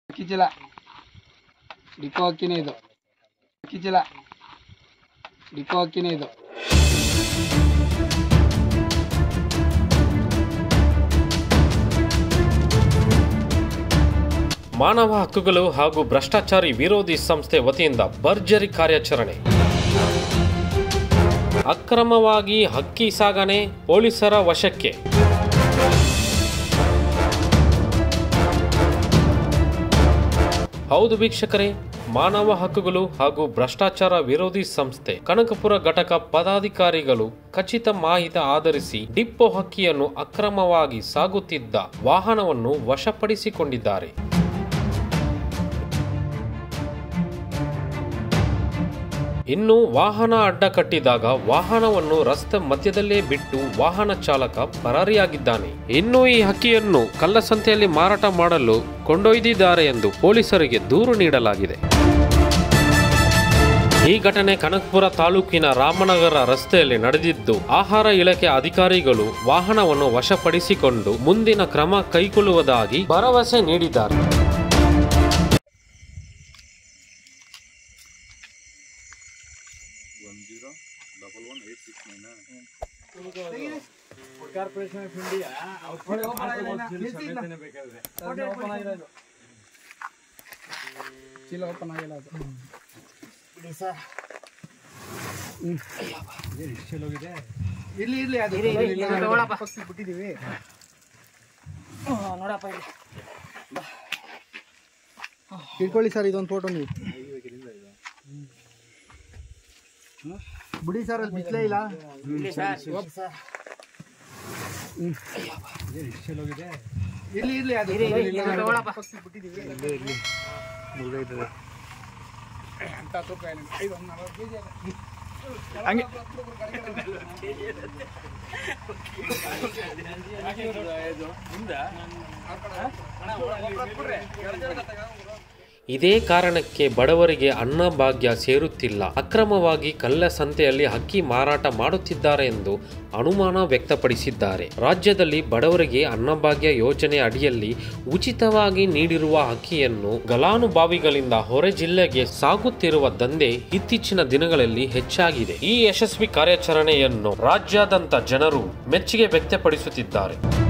ಅಕ್ಕಿ ಚೀಲ ಡಿಪೋ ಅಕ್ಕಿನೇ ಇದು ಅಕ್ಕಿ ಚೀಲ ಡಿಪೋ ಅಕ್ಕಿನೇ ಇದು ಮಾನವ ಹಕ್ಕುಗಳು ಹಾಗೂ ಭ್ರಷ್ಟಾಚಾರಿ ವಿರೋಧಿ ಸಂಸ್ಥೆ ವತಿಯಿಂದ ಭರ್ಜರಿ ಕಾರ್ಯಾಚರಣೆ ಅಕ್ರಮವಾಗಿ ಹಕ್ಕಿ ಸಾಗಣೆ ಪೊಲೀಸರ ವಶಕ್ಕೆ ಹೌದು ವೀಕ್ಷಕರೇ ಮಾನವ ಹಕ್ಕುಗಳು ಹಾಗೂ ಭ್ರಷ್ಟಾಚಾರ ವಿರೋಧಿ ಸಂಸ್ಥೆ ಕನಕಪುರ ಘಟಕ ಪದಾಧಿಕಾರಿಗಳು ಖಚಿತ ಮಾಹಿತಿ ಆಧರಿಸಿ ಡಿಪ್ಪೋ ಹಕ್ಕಿಯನ್ನು ಅಕ್ರಮವಾಗಿ ಸಾಗುತ್ತಿದ್ದ ವಾಹನವನ್ನು ವಶಪಡಿಸಿಕೊಂಡಿದ್ದಾರೆ ಇನ್ನು ವಾಹನ ಅಡ್ಡ ಕಟ್ಟಿದಾಗ ವಾಹನವನ್ನು ರಸ್ತೆ ಮಧ್ಯದಲ್ಲೇ ಬಿಟ್ಟು ವಾಹನ ಚಾಲಕ ಪರಾರಿಯಾಗಿದ್ದಾನೆ ಇನ್ನು ಈ ಹಕ್ಕಿಯನ್ನು ಕಳ್ಳಸಂತೆಯಲ್ಲಿ ಮಾರಾಟ ಮಾಡಲು ಕೊಂಡೊಯ್ದಿದ್ದಾರೆ ಎಂದು ಪೊಲೀಸರಿಗೆ ದೂರು ನೀಡಲಾಗಿದೆ ಈ ಘಟನೆ ಕನಕಪುರ ತಾಲೂಕಿನ ರಾಮನಗರ ರಸ್ತೆಯಲ್ಲಿ ನಡೆದಿದ್ದು ಆಹಾರ ಇಲಾಖೆ ಅಧಿಕಾರಿಗಳು ವಾಹನವನ್ನು ವಶಪಡಿಸಿಕೊಂಡು ಮುಂದಿನ ಕ್ರಮ ಕೈಗೊಳ್ಳುವುದಾಗಿ ಭರವಸೆ ನೀಡಿದ್ದಾರೆ ಚೀಲ ಓಪನ್ ಆಗಿಲ್ಲ ಅದು ಇರ್ಲಿ ಇರ್ಲಿ ಅದು ಬಿಟ್ಟಿದೀವಿ ಇಟ್ಕೊಳ್ಳಿ ಸರ್ ಇದೊಂದು ಫೋಟೋ ನೀವು ಬಿಡಿ ಸರ್ ಅಲ್ಲಿ ಬಿಚ್ಚಲೇ ಇಲ್ಲ ಇರ್ಲಿ ಇರ್ಲಿ ಅದು ಬಿಟ್ಟಿದೀವಿ ಹಂಗೆ ಇದೇ ಕಾರಣಕ್ಕೆ ಬಡವರಿಗೆ ಅನ್ನಭಾಗ್ಯ ಸೇರುತ್ತಿಲ್ಲ ಅಕ್ರಮವಾಗಿ ಕಳ್ಳ ಸಂತೆಯಲ್ಲಿ ಅಕ್ಕಿ ಮಾರಾಟ ಮಾಡುತ್ತಿದ್ದಾರೆ ಎಂದು ಅನುಮಾನ ವ್ಯಕ್ತಪಡಿಸಿದ್ದಾರೆ ರಾಜ್ಯದಲ್ಲಿ ಬಡವರಿಗೆ ಅನ್ನಭಾಗ್ಯ ಯೋಜನೆ ಅಡಿಯಲ್ಲಿ ಉಚಿತವಾಗಿ ನೀಡಿರುವ ಅಕ್ಕಿಯನ್ನು ಗಲಾನುಭಾವಿಗಳಿಂದ ಹೊರ ಜಿಲ್ಲೆಗೆ ಸಾಗುತ್ತಿರುವ ದಂಧೆ ಇತ್ತೀಚಿನ ದಿನಗಳಲ್ಲಿ ಹೆಚ್ಚಾಗಿದೆ ಈ ಯಶಸ್ವಿ ಕಾರ್ಯಾಚರಣೆಯನ್ನು ರಾಜ್ಯಾದ್ಯಂತ ಜನರು ಮೆಚ್ಚುಗೆ ವ್ಯಕ್ತಪಡಿಸುತ್ತಿದ್ದಾರೆ